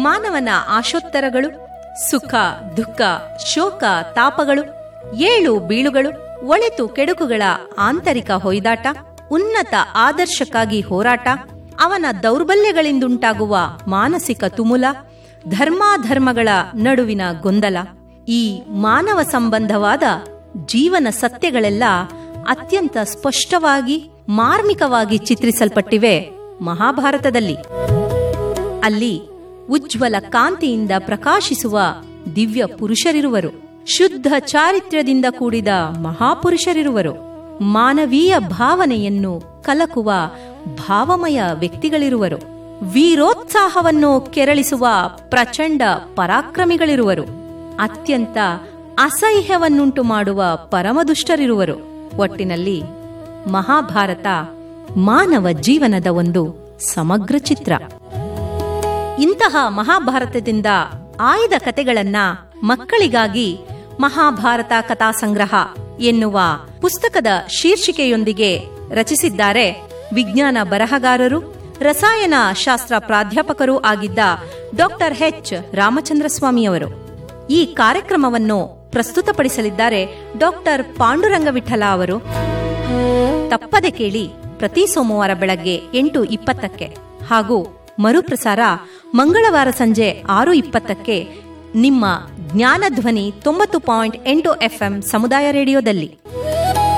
ಮಾನವನ ಆಶೋತ್ತರಗಳು ಸುಖ ದುಃಖ ಶೋಕ ತಾಪಗಳು ಏಳು ಬೀಳುಗಳು ಒಳಿತು ಕೆಡುಕುಗಳ ಆಂತರಿಕ ಹೊಯ್ದಾಟ ಉನ್ನತ ಆದರ್ಶಕ್ಕಾಗಿ ಹೋರಾಟ ಅವನ ದೌರ್ಬಲ್ಯಗಳಿಂದುಂಟಾಗುವ ಮಾನಸಿಕ ತುಮುಲ ಧರ್ಮಾಧರ್ಮಗಳ ನಡುವಿನ ಗೊಂದಲ ಈ ಮಾನವ ಸಂಬಂಧವಾದ ಜೀವನ ಸತ್ಯಗಳೆಲ್ಲ ಅತ್ಯಂತ ಸ್ಪಷ್ಟವಾಗಿ ಮಾರ್ಮಿಕವಾಗಿ ಚಿತ್ರಿಸಲ್ಪಟ್ಟಿವೆ ಮಹಾಭಾರತದಲ್ಲಿ ಅಲ್ಲಿ ಉಜ್ವಲ ಕಾಂತಿಯಿಂದ ಪ್ರಕಾಶಿಸುವ ದಿವ್ಯ ಪುರುಷರಿರುವರು ಶುದ್ಧ ಚಾರಿತ್ರ್ಯದಿಂದ ಕೂಡಿದ ಮಹಾಪುರುಷರಿರುವರು ಮಾನವೀಯ ಭಾವನೆಯನ್ನು ಕಲಕುವ ಭಾವಮಯ ವ್ಯಕ್ತಿಗಳಿರುವರು ವೀರೋತ್ಸಾಹವನ್ನು ಕೆರಳಿಸುವ ಪ್ರಚಂಡ ಪರಾಕ್ರಮಿಗಳಿರುವರು ಅತ್ಯಂತ ಅಸಹ್ಯವನ್ನುಂಟು ಮಾಡುವ ಪರಮದುಷ್ಟರಿರುವರು ಒಟ್ಟಿನಲ್ಲಿ ಮಹಾಭಾರತ ಮಾನವ ಜೀವನದ ಒಂದು ಸಮಗ್ರ ಚಿತ್ರ ಇಂತಹ ಮಹಾಭಾರತದಿಂದ ಆಯ್ದ ಕತೆಗಳನ್ನ ಮಕ್ಕಳಿಗಾಗಿ ಮಹಾಭಾರತ ಕಥಾಸಂಗ್ರಹ ಎನ್ನುವ ಪುಸ್ತಕದ ಶೀರ್ಷಿಕೆಯೊಂದಿಗೆ ರಚಿಸಿದ್ದಾರೆ ವಿಜ್ಞಾನ ಬರಹಗಾರರು ರಸಾಯನ ಶಾಸ್ತ್ರ ಪ್ರಾಧ್ಯಾಪಕರೂ ಆಗಿದ್ದ ಡಾಕ್ಟರ್ ಎಚ್ ರಾಮಚಂದ್ರ ಸ್ವಾಮಿಯವರು ಈ ಕಾರ್ಯಕ್ರಮವನ್ನು ಪ್ರಸ್ತುತಪಡಿಸಲಿದ್ದಾರೆ ಡಾಕ್ಟರ್ ಪಾಂಡುರಂಗವಿಠಲ ಅವರು ತಪ್ಪದೆ ಕೇಳಿ ಪ್ರತಿ ಸೋಮವಾರ ಬೆಳಗ್ಗೆ ಎಂಟು ಇಪ್ಪತ್ತಕ್ಕೆ ಹಾಗೂ ಮರುಪ್ರಸಾರ ಮಂಗಳವಾರ ಸಂಜೆ ಆರು ಇಪ್ಪತ್ತಕ್ಕೆ ನಿಮ್ಮ ಜ್ಞಾನಧ್ವನಿ ತೊಂಬತ್ತು ಪಾಯಿಂಟ್ ಎಂಟು ಎಫ್ಎಂ ಸಮುದಾಯ ರೇಡಿಯೋದಲ್ಲಿ